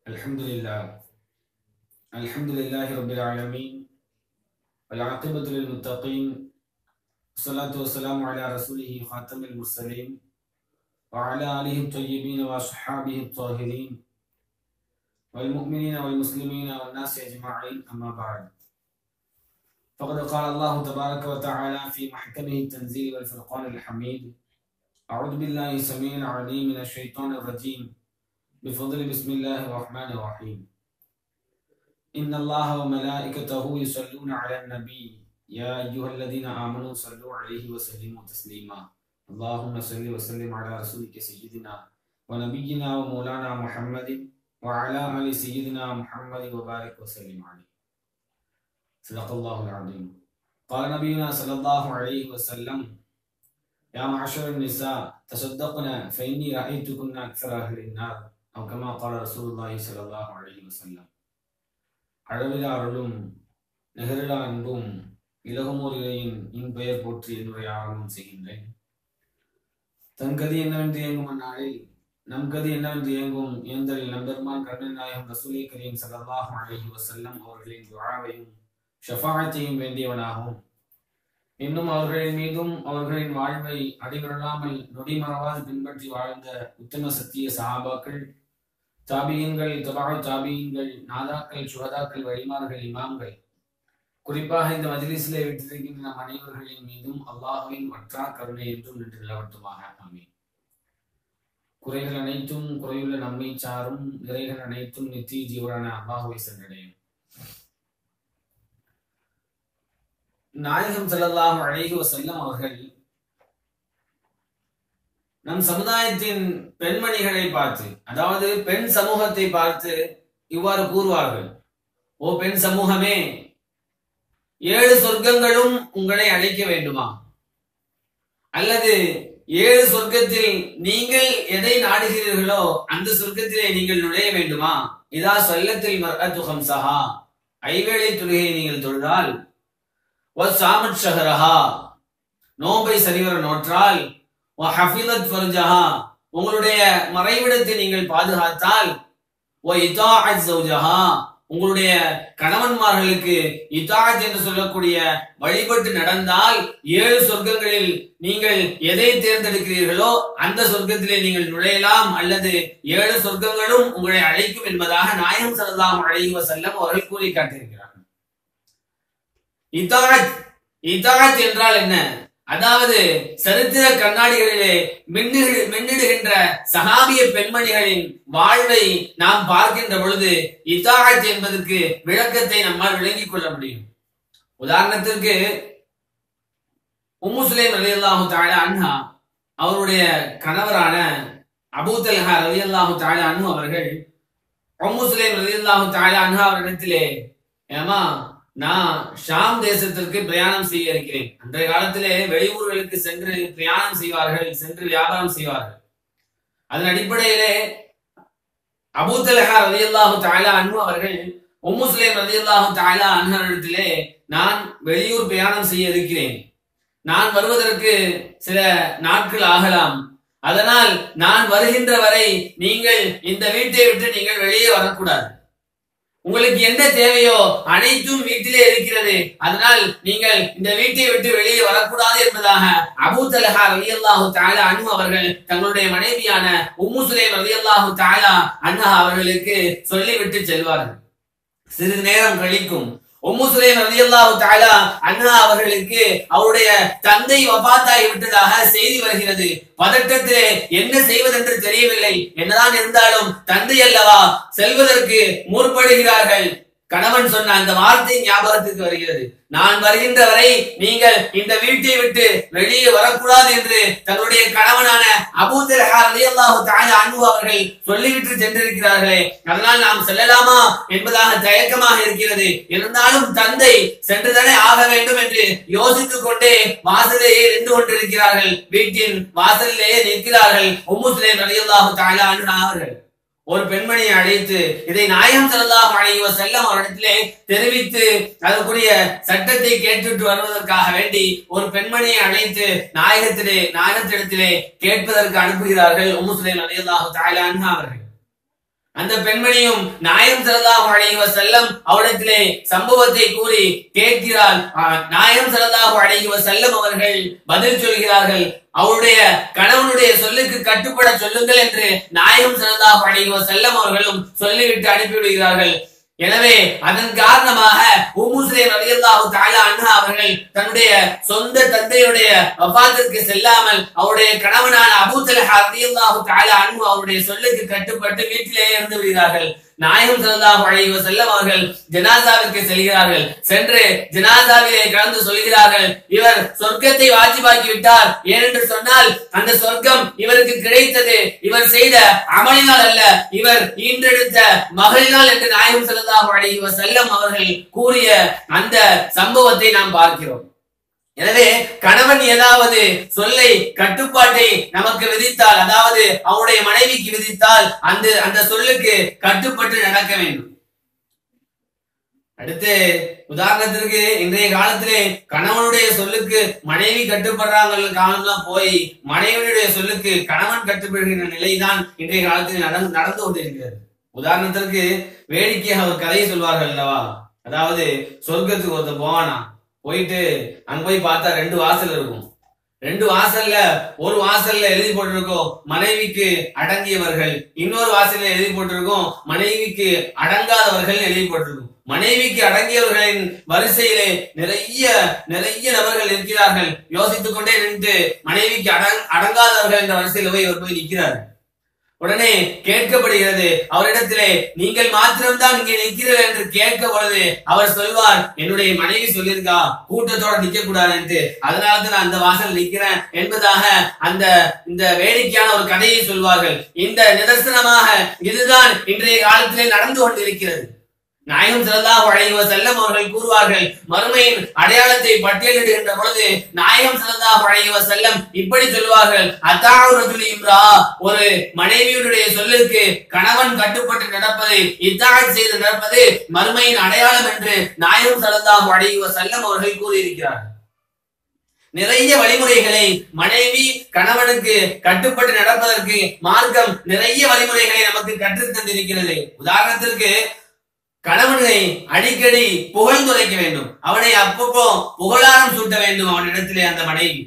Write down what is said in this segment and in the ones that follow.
الحمد لله الحمد لله رب العالمين والعاقبة للمتقين والصلاة والسلام على رسوله خاتم المرسلين وعلى آله الطيبين وأصحابه الطاهرين والمؤمنين والمسلمين والناس أجمعين أما بعد فقد قال الله تبارك وتعالى في محكمه التنزيل والفرقان الحميد أعوذ بالله السميع العليم من الشيطان الرجيم بفضل بسم الله الرحمن الرحيم إن الله وملائكته يصلون على النبي يا أيها الذين آمنوا صلوا عليه وسلموا تسليما اللهم صل وسلم على رسولك سيدنا ونبينا ومولانا محمد وعلى آل سيدنا محمد وبارك وسلم عليه صدق الله العظيم قال نبينا صلى الله عليه وسلم يا معشر النساء تصدقنا فإني رأيتكن أكثر أهل النار أو كما قال رسول الله صلى الله عليه وسلم அளவிலா அருளும் நிகரிலா அன்பும் இலகுமோர் இறையின் இன் பெயர் போற்றி என்னுடைய ஆரம்பம் செய்கின்றேன் தன் கதி என்னவென்று இயங்கும் அந்நாளில் நம் கதி என்னவென்று இயங்கும் ஏந்தல் நம்பெருமான் கருணன் நாயகம் ரசூலை கரீம் சல்லல்லாஹு அலைஹி வஸல்லம் அவர்களின் துஆவையும் ஷஃபாஅத்தையும் வேண்டியவனாகவும் இன்னும் அவர்களின் மீதும் அவர்களின் வாழ்வை அடிவிடலாமல் நொடி மறவாது பின்பற்றி வாழ்ந்த உத்தம சத்திய சஹாபாக்கள் தாபியன்கள் தபாய் தாபியன்கள் நாதாக்கள் சுகதாக்கள் வழிமார்கள் இமாம்கள் குறிப்பாக இந்த மஜ்லிஸிலே விட்டிருக்கின்ற நம் அனைவர்களின் மீதும் அல்லாஹுவின் வற்றா கருணை என்றும் நின்று நிலவட்டுமாக ஆமீன் குறைகள் அனைத்தும் குறையுள்ள நம்மை சாரும் நிறைகள் அனைத்தும் நித்திய ஜீவனான அல்லாஹுவை சென்றடையும் நாயகம் செல்லலாம் அழகி செல்லம் அவர்கள் நம் சமுதாயத்தின் பெண்மணிகளை பார்த்து அதாவது பெண் சமூகத்தை பார்த்து இவ்வாறு கூறுவார்கள் ஓ பெண் சமூகமே ஏழு சொர்க்கங்களும் உங்களை அழைக்க வேண்டுமா அல்லது ஏழு சொர்க்கத்தில் நீங்கள் எதை நாடுகிறீர்களோ அந்த சொர்க்கத்திலே நீங்கள் நுழைய வேண்டுமா இதா சொல்லத்தில் மர்அத்து சஹா ஐவேளை தொழுகையை நீங்கள் தொழுதால் சாமத் ஷஹரஹா நோம்பை சரிவர நோற்றால் ஹஃபிலத் ஃபர்ஜஹா உங்களுடைய மறைவிடத்தை நீங்கள் பாதுகாத்தால் ஓ இதாஅத் ஜௌஜஹா உங்களுடைய கணவன்மார்களுக்கு இதாத் என்று சொல்லக்கூடிய வழிபட்டு நடந்தால் ஏழு சொர்க்கங்களில் நீங்கள் எதை தேர்ந்தெடுக்கிறீர்களோ அந்த சொர்க்கத்திலே நீங்கள் நுழையலாம் அல்லது ஏழு சொர்க்கங்களும் உங்களை அழைக்கும் என்பதாக நாயகம் சல்லாஹ் அழைவ செல்லம் அவர்கள் கூறி காட்டியிருக்கிறார்கள் இதாத் இதாத் என்றால் என்ன அதாவது சரித்திர கண்ணாடிகளிலே மின்னிடு மின்னிடுகின்ற சகாபிய பெண்மணிகளின் வாழ்வை நாம் பார்க்கின்ற பொழுது இத்தாகத் என்பதற்கு விளக்கத்தை நம்மால் விளங்கிக் கொள்ள முடியும் உதாரணத்திற்கு உம்முசுலேம் ரவி அல்லாஹு தாழ அன்ஹா அவருடைய கணவரான அபூதல்ஹா ரவி அல்லாஹு தாழ அன்ஹு அவர்கள் உம்முசுலேம் ரவி அல்லாஹு தாழ அன்ஹா அவரிடத்திலே ஏமா நான் ஷாம் தேசத்திற்கு பிரயாணம் செய்ய இருக்கிறேன் அன்றைய காலத்திலே வெளியூர்களுக்கு சென்று பிரயாணம் செய்வார்கள் சென்று வியாபாரம் செய்வார்கள் அதன் அடிப்படையிலே அபூத்தலஹா ரதியல்லாஹு தாலா அன்பு அவர்கள் உம்முஸ்லேம் ரதியல்லாஹு தாலா அன்ஹரிடத்திலே நான் வெளியூர் பிரயாணம் செய்ய இருக்கிறேன் நான் வருவதற்கு சில நாட்கள் ஆகலாம் அதனால் நான் வருகின்ற வரை நீங்கள் இந்த வீட்டை விட்டு நீங்கள் வெளியே வரக்கூடாது உங்களுக்கு என்ன தேவையோ அனைத்தும் வீட்டிலே இருக்கிறது அதனால் நீங்கள் இந்த வீட்டை விட்டு வெளியே வரக்கூடாது என்பதாக அபு தலஹா ரவி அல்லாஹு தாலா அனு அவர்கள் தங்களுடைய மனைவியான உம்மு சுலேம் ரவி அல்லாஹு தாலா அண்ணா அவர்களுக்கு சொல்லிவிட்டு செல்வார்கள் சிறிது நேரம் கழிக்கும் உம்மு சுலேம் ரவி அல்லாஹு தாலா அண்ணா அவர்களுக்கு அவருடைய தந்தை வபாத்தாகி விட்டதாக செய்தி வருகிறது பதட்டத்திலே என்ன செய்வதென்று தெரியவில்லை என்னதான் இருந்தாலும் தந்தை அல்லவா செல்வதற்கு முற்படுகிறார்கள் கணவன் சொன்ன அந்த வார்த்தை ஞாபகத்துக்கு வருகிறது நான் வருகின்ற வரை நீங்கள் இந்த வீட்டை விட்டு வெளியே வரக்கூடாது என்று தன்னுடைய கணவனான அபூதல்லாஹு அவர்கள் சொல்லிவிட்டு சென்றிருக்கிறார்களே அதனால் நாம் செல்லலாமா என்பதாக தயக்கமாக இருக்கிறது இருந்தாலும் தந்தை சென்றுதானே ஆக வேண்டும் என்று யோசித்துக் கொண்டே வாசலையே நின்று கொண்டிருக்கிறார்கள் வீட்டின் வாசலிலேயே நிற்கிறார்கள் உம்முஸ்லேம் ரலியல்லாஹு தஆலா அன்ஹா அவர்கள் ஒரு பெண்மணியை அழைத்து இதை நாயகம் செல்லலாம் அழைவ செல்லம் அவரிடத்திலே தெரிவித்து அதற்குரிய சட்டத்தை கேட்டுட்டு வருவதற்காக வேண்டி ஒரு பெண்மணியை அழைத்து நாயகத்திலே நாயகத்திடத்திலே கேட்பதற்கு அனுப்புகிறார்கள் உம்முஸ்லேம் அலியல்லாஹு தாயிலான் அவர்கள் அந்த பெண்மணியும் நாயம் ஸல்லல்லாஹு அலைஹி வஸல்லம் அவரிடத்திலே சம்பவத்தை கூறி கேட்கிறாள் ஆ, நாயம் ஸல்லல்லாஹு அலைஹி வஸல்லம் அவர்கள் பதில் சொல்கிறார்கள் அவருடைய கணவனுடைய சொல்லுக்கு கட்டுப்பட சொல்லுங்கள் என்று நாயகம் ஸல்லல்லாஹு அலைஹி வஸல்லம் அவர்களும் சொல்லிவிட்டு அனுப்பிவிடுகிறார்கள் எனவே அதன் காரணமாக உம்முஸ்லிம் ரலியல்லாஹு தஆலா அன்ஹா அவர்கள் தன்னுடைய சொந்த தந்தையுடைய வஃபாத்திற்கு செல்லாமல் அவருடைய கணவனான அபூ தல்ஹா ரலியல்லாஹு தஆலா அன்ஹு அவருடைய சொல்லுக்கு கட்டுப்பட்டு வீட்டிலேயே இருந்து விடுகிறார்கள் நாயகம் ஸல்லல்லாஹு அலைஹி வஸல்லம் அவர்கள் ஜனாசாவிற்கு செல்கிறார்கள் சென்று ஜனாசாவிலே கலந்து சொல்கிறார்கள் இவர் சொர்க்கத்தை வாஜிபாக்கி விட்டார் ஏனென்று சொன்னால் அந்த சொர்க்கம் இவருக்கு கிடைத்தது இவர் செய்த அமலினால் அல்ல இவர் ஈன்றெடுத்த மகளினால் என்று நாயகம் ஸல்லல்லாஹு அலைஹி வஸல்லம் அவர்கள் கூறிய அந்த சம்பவத்தை நாம் பார்க்கிறோம் எனவே கணவன் ஏதாவது சொல்லை கட்டுப்பாட்டை நமக்கு விதித்தால் அதாவது அவருடைய மனைவிக்கு விதித்தால் அந்த அந்த சொல்லுக்கு கட்டுப்பட்டு நடக்க வேண்டும் அடுத்து உதாரணத்திற்கு இன்றைய காலத்திலே கணவனுடைய சொல்லுக்கு மனைவி கட்டுப்படுறாங்க காலம்லாம் போய் மனைவியுடைய சொல்லுக்கு கணவன் கட்டுப்படுகின்ற நிலைதான் இன்றைய காலத்தில் நடந்து நடந்து கொண்டிருக்கிறது உதாரணத்திற்கு வேடிக்கையாக ஒரு கதையை சொல்வார்கள் அல்லவா அதாவது சொர்க்கத்துக்கு ஒருத்தர் போவானா போயிட்டு அங்க போய் பார்த்தா ரெண்டு வாசல் இருக்கும் ரெண்டு வாசல்ல ஒரு வாசல்ல எழுதி போட்டிருக்கோம் மனைவிக்கு அடங்கியவர்கள் இன்னொரு வாசல்ல எழுதி போட்டிருக்கோம் மனைவிக்கு அடங்காதவர்கள் எழுதி போட்டிருக்கும் மனைவிக்கு அடங்கியவர்களின் வரிசையிலே நிறைய நிறைய நபர்கள் இருக்கிறார்கள் யோசித்துக் கொண்டே நின்று மனைவிக்கு அடங் அடங்காதவர்கள் என்ற வரிசையில போய் இவர் போய் நிற்கிறார் உடனே கேட்கப்படுகிறது அவரிடத்திலே நீங்கள் மாத்திரம்தான் இங்கே நிற்கிறீர்கள் என்று கேட்க பொழுது அவர் சொல்வார் என்னுடைய மனைவி சொல்லியிருக்கா கூட்டத்தோட நிக்க கூடாது என்று அதனால தான் நான் அந்த வாசல் நிக்கிறேன் என்பதாக அந்த இந்த வேடிக்கையான ஒரு கதையை சொல்வார்கள் இந்த நிதர்சனமாக இதுதான் இன்றைய காலத்திலே நடந்து கொண்டிருக்கிறது நாயகம் ஸல்லல்லாஹு அலைஹி வஸல்லம் அவர்கள் கூறுவார்கள் மறுமையின் அடையாளத்தை பட்டியலிடுகின்ற பொழுது நாயகம் ஸல்லல்லாஹு அலைஹி வஸல்லம் இப்படி சொல்வார்கள் அத்தாஉ ரஜுல் இம்ரா ஒரு மனைவியுடைய சொல்லுக்கு கணவன் கட்டுப்பட்டு நடப்பதை இத்தாத் செய்து நடப்பது மறுமையின் அடையாளம் என்று நாயகம் ஸல்லல்லாஹு அலைஹி வஸல்லம் அவர்கள் கூறியிருக்கிறார்கள் நிறைய வழிமுறைகளை மனைவி கணவனுக்கு கட்டுப்பட்டு நடப்பதற்கு மார்க்கம் நிறைய வழிமுறைகளை நமக்கு கற்றுத் தந்திருக்கிறது உதாரணத்திற்கு கணவனை அடிக்கடி புகழ்ந்துரைக்க வேண்டும் அவனை அப்பப்போ புகழாரம் சூட்ட வேண்டும் அவனிடத்திலே அந்த மனைவி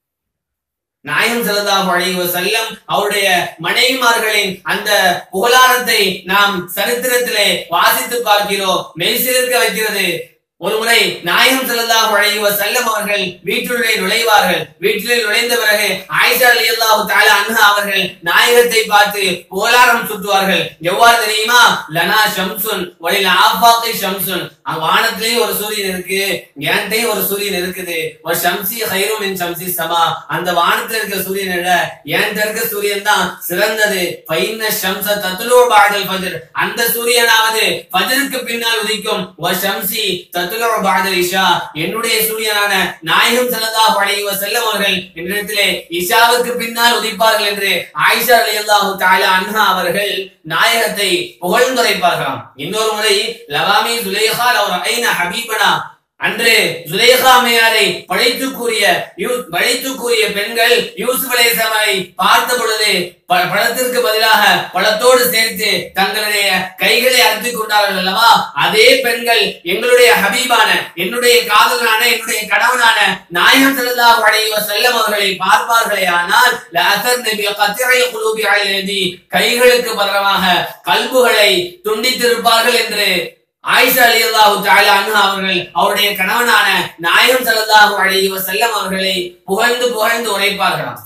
நாயகம் ஸல்லல்லாஹு அலைஹி வஸல்லம் அவருடைய மனைவிமார்களின் அந்த புகழாரத்தை நாம் சரித்திரத்திலே வாசித்து பார்க்கிறோம் மெய்சிலிருக்க வைக்கிறது ஒரு முறை நாயகம் ஸல்லல்லாஹு அலைஹி வஸல்லம் அவர்கள் வீட்டுள்ளே நுழைவார்கள் வீட்டிலே நுழைந்த பிறகு ஆயிஷா ரலியல்லாஹு தஆலா அன்ஹா அவர்கள் நாயகத்தை பார்த்து புகழாரம் சுட்டுவார்கள் எவ்வாறு தெரியுமா லனா ஷம்சுன் வலில் ஆஃபாக்கி ஷம்சுன் அங்க வானத்திலேயும் ஒரு சூரியன் இருக்கு என்கிட்டயும் ஒரு சூரியன் இருக்குது ஒரு ஷம்சி ஹைரும் மின் ஷம்சி சமா அந்த வானத்துல இருக்க சூரியன் இல்ல என்கிட்ட இருக்க சூரியன் தான் சிறந்தது பைன்ன ஷம்ச தத்துலோ பாடல் ஃபஜர் அந்த சூரியனாவது ஃபஜருக்கு பின்னால் உதிக்கும் வ ஷம்சி தத்துலோ பாடல் இஷா என்னுடைய சூரியனான நாயகம் ஸல்லல்லாஹு அலைஹி வஸல்லம் அவர்கள் என்னிடத்திலே இஷாவுக்கு பின்னால் உதிப்பார்கள் என்று ஆயிஷா ரலியல்லாஹு தஆலா அன்ஹா அவர்கள் நாயகத்தை புகழ்ந்துரைப்பார்களாம் இன்னொரு முறை லவாமி சுலேஹா அவர் ஐன ஹபீபனா அன்று சுலேஹா அம்மையாரை படைத்து கூறிய யூ- படைத்து கூறிய பெண்கள் யூசுப் அலைஹிஸ்ஸலாமை பார்த்த பொழுது ப- பழத்திற்கு பதிலாக பழத்தோடு சேர்த்து தங்களுடைய கைகளை அறுத்துக் கொண்டார்கள் அல்லவா அதே பெண்கள் எங்களுடைய ஹபீபான என்னுடைய காதலனான என்னுடைய கணவனான நாயகம் ஸல்லல்லாஹு அலைஹி வஸல்லம் அவர்களை பார்ப்பார்களே ஆனால் லஅஸர்ன பி கத்இ குலூபி அலைஹி கைகளுக்கு பகரமாக கல்புகளை துண்டித்திருப்பார்கள் என்று ஆயிஷா ரலியல்லாஹு தஆலா அன்ஹா அவர்கள் அவருடைய கணவனான நாயகம் ஸல்லல்லாஹு அலைஹி வஸல்லம் அவர்களை புகழ்ந்து புகழ்ந்து உரைப்பார்களாம்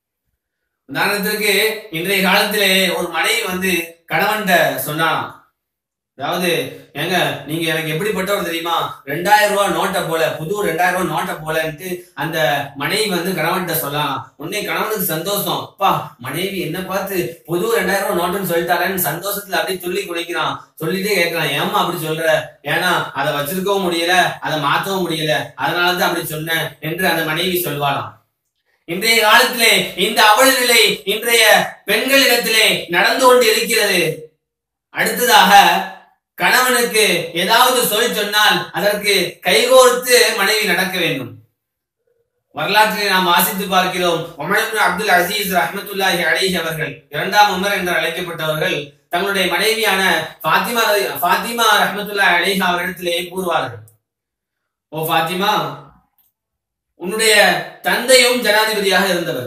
உதாரணத்திற்கு இன்றைய காலத்திலே ஒரு மனைவி வந்து கணவன்கிட்ட சொன்னாலாம் அதாவது ஏங்க நீங்க எனக்கு எப்படிப்பட்டவர் தெரியுமா ரெண்டாயிரம் ரூபாய் நோட்டை போல புது ரெண்டாயிரம் ரூபாய் நோட்டை போலன்ட்டு அந்த மனைவி வந்து கணவன்கிட்ட சொல்லலாம் உடனே கணவனுக்கு சந்தோஷம் அப்பா மனைவி என்ன பார்த்து புது ரெண்டாயிரம் ரூபாய் நோட்டுன்னு சொல்லிட்டாரன்னு சந்தோஷத்துல அப்படியே துள்ளி குளிக்கிறான் சொல்லிட்டே கேட்கறான் ஏம்மா அப்படி சொல்ற ஏன்னா அதை வச்சிருக்கவும் முடியல அதை மாத்தவும் முடியல அதனாலதான் அப்படி சொன்னேன் என்று அந்த மனைவி சொல்வாளாம் இன்றைய காலத்திலே இந்த அவல நிலை இன்றைய பெண்களிடத்திலே நடந்து கொண்டு இருக்கிறது அடுத்ததாக கணவனுக்கு ஏதாவது சொல் சொன்னால் அதற்கு கைகோர்த்து மனைவி நடக்க வேண்டும் வரலாற்றிலே நாம் வாசித்து பார்க்கிறோம் உமர் இப்னு அப்துல் அசீஸ் ரஹ்மத்துல்லாஹி அலைஹி அவர்கள் இரண்டாம் உமர் என்று அழைக்கப்பட்டவர்கள் தங்களுடைய மனைவியான ஃபாத்திமா ரதி- ஃபாத்திமா ரஹ்மத்துல்லாஹி அலைஹி அவரிடத்திலே கூறுவார்கள் ஓ ஃபாத்திமா உன்னுடைய தந்தையும் ஜனாதிபதியாக இருந்தவர்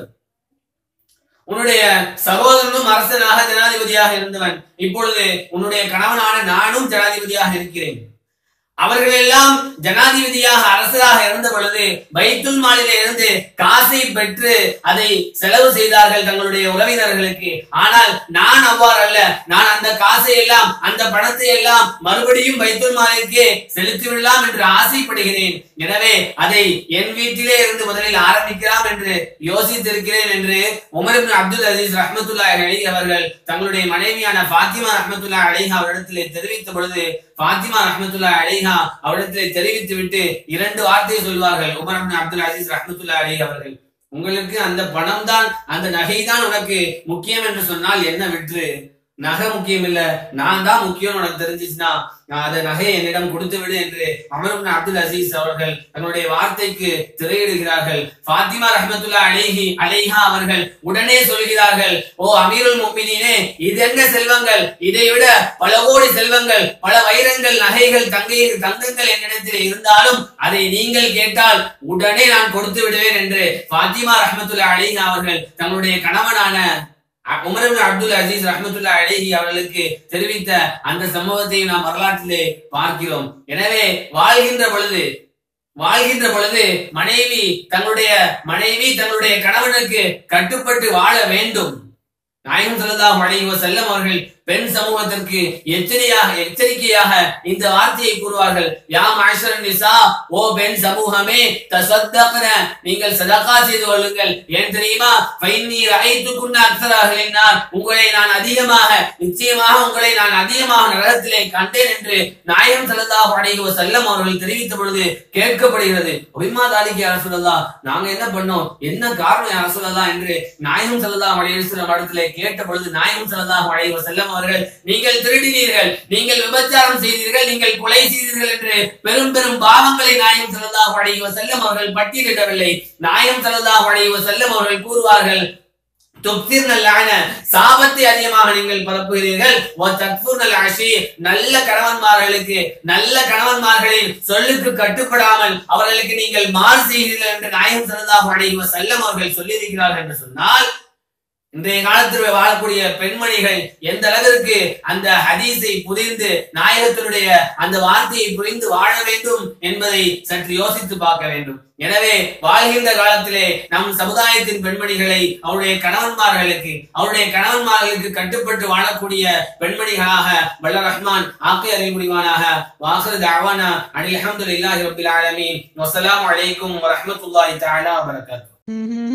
உன்னுடைய சகோதரனும் அரசனாக ஜனாதிபதியாக இருந்தவன் இப்பொழுது உன்னுடைய கணவனான நானும் ஜனாதிபதியாக இருக்கிறேன் அவர்கள் எல்லாம் ஜனாதிபதியாக அரசராக இருந்த பொழுது பைத்துல் மாலிலே இருந்து காசை பெற்று அதை செலவு செய்தார்கள் தங்களுடைய உறவினர்களுக்கு ஆனால் நான் அவ்வாறு அல்ல நான் அந்த காசை எல்லாம் அந்த பணத்தை எல்லாம் மறுபடியும் பைத்துல் மாலிற்கே செலுத்தி விடலாம் என்று ஆசைப்படுகிறேன் எனவே அதை என் வீட்டிலே இருந்து முதலில் ஆரம்பிக்கலாம் என்று யோசித்திருக்கிறேன் என்று உமர் இப்னு அப்துல் அசீஸ் ரஹ்மத்துல்லாஹி அலைஹி அவர்கள் தங்களுடைய மனைவியான ஃபாத்திமா ரஹ்மத்துல்லாஹி அலைஹி அவரிடத்திலே தெரிவித்த பொழுது ஃபாத்திமா ரஹ்மத்துல்லாஹி அலைஹா அவரிடத்திலே தெரிவித்து விட்டு இரண்டு வார்த்தை சொல்வார்கள் உமர் இப்னு அப்துல் அசீஸ் ரஹ்மத்துல்லாஹி அலைஹி அவர்கள் உங்களுக்கு அந்த பணம் தான் அந்த நகை தான் உனக்கு முக்கியம் என்று சொன்னால் என்ன விற்று நகை முக்கியம் இல்ல நான் தான் முக்கியம் உனக்கு தெரிஞ்சிச்சுன்னா நான் அந்த நகையை என்னிடம் கொடுத்து விடு என்று அமர் இப்னு அப்துல் அசீஸ் அவர்கள் தன்னுடைய வார்த்தைக்கு திரையிடுகிறார்கள் ஃபாத்திமா ரஹ்மத்துல்லா அலைஹி அலைஹா அவர்கள் உடனே சொல்கிறார்கள் ஓ அமீருல் முஃமினீனே இது என்ன செல்வங்கள் இதை விட பல கோடி செல்வங்கள் பல வைரங்கள் நகைகள் தங்கை தங்கங்கள் என்னிடத்தில் இருந்தாலும் அதை நீங்கள் கேட்டால் உடனே நான் கொடுத்து விடுவேன் என்று ஃபாத்திமா ரஹ்மத்துல்லா அலைஹா அவர்கள் தன்னுடைய கணவனான அ- உமர் இப்னு அப்துல் அசீஸ் ரஹ்மத்துல்லா அலைஹி அவர்களுக்கு தெரிவித்த அந்த சம்பவத்தை நாம் வரலாற்றிலே பார்க்கிறோம் எனவே வாழ்கின்ற பொழுது வாழ்கின்ற பொழுது மனைவி தன்னுடைய மனைவி தன்னுடைய கணவனுக்கு கட்டுப்பட்டு வாழ வேண்டும் நாயகம் ஸல்லல்லாஹு அலைஹி வஸல்லம் அவர்கள் பெண் சமூகத்திற்கு எச்சரியாக எச்சரிக்கையாக இந்த வார்த்தையை கூறுவார்கள் யா மாஷர் நிசா ஓ பெண் சமூகமே தசத்தக்ன நீங்கள் சதகா செய்து கொள்ளுங்கள் ஏன் தெரியுமா ஃபைன்னி ரஐத்துக்குன்ன அக்ஸரஹலின்னார் உங்களை நான் அதிகமாக நிச்சயமாக உங்களை நான் அதிகமாக நரகத்திலே கண்டேன் என்று நாயகம் ஸல்லல்லாஹு அலைஹி வஸல்லம் அவர்கள் தெரிவித்த பொழுது கேட்கப்படுகிறது ஒபிமா தாலிக்கு யார சொல்லலாம் நாங்க என்ன பண்ணோம் என்ன காரணம் யார சொல்லலாம் என்று நாயகம் ஸல்லல்லாஹு அலைஹி வஸல்லம் இடத்திலே கேட்ட பொழுது நாயகம் ஸல்லல்லாஹு அலைஹி வஸல்லம் அவர்கள் நீங்கள் திருடினீர்கள் நீங்கள் விபச்சாரம் செய்தீர்கள் நீங்கள் கொலை செய்தீர்கள் என்று பெரும் பெரும் பாவங்களை நாயகம் ஸல்லல்லாஹு அலைஹி வஸல்லம் அவர்கள் பட்டியலிடவில்லை நாயகம் ஸல்லல்லாஹு அலைஹி வஸல்லம் அவர்கள் கூறுவார்கள் துப்திர்னல் லான சாபத்தை அதிகமாக நீங்கள் பரப்புகிறீர்கள் வ தக்ஃபுர்னல் அஷி நல்ல கணவன்மார்களுக்கு நல்ல கணவன்மார்களின் சொல்லுக்கு கட்டுப்படாமல் அவர்களுக்கு நீங்கள் மாறு செய்கிறீர்கள் என்று நாயகம் ஸல்லல்லாஹு அலைஹி வஸல்லம் அவர்கள் சொல்லியிருக்கிறார்கள் என்று சொன்னால் இன்றைய காலத்தில் வாழக்கூடிய பெண்மணிகள் எந்த அளவிற்கு அந்த ஹதீஸை புரிந்து நாயகத்தினுடைய அந்த வார்த்தையை புரிந்து வாழ வேண்டும் என்பதை சற்று யோசித்து பார்க்க வேண்டும் எனவே வாழ்கின்ற காலத்திலே நம் சமுதாயத்தின் பெண்மணிகளை அவருடைய கணவன்மார்களுக்கு அவருடைய கணவன்மார்களுக்கு கட்டுப்பட்டு வாழக்கூடிய பெண்மணிகளாக வல்ல ரஹ்மான் ஆக்கை அறிய முடிவானாக வாசல் தாவானா அனில் அஹமதுல்லாஹி ரபில் ஆலமீன் வஸ்ஸலாமு அலைக்கும் வரஹ்மத்துல்லாஹி தஆலா வபரகாத்துஹு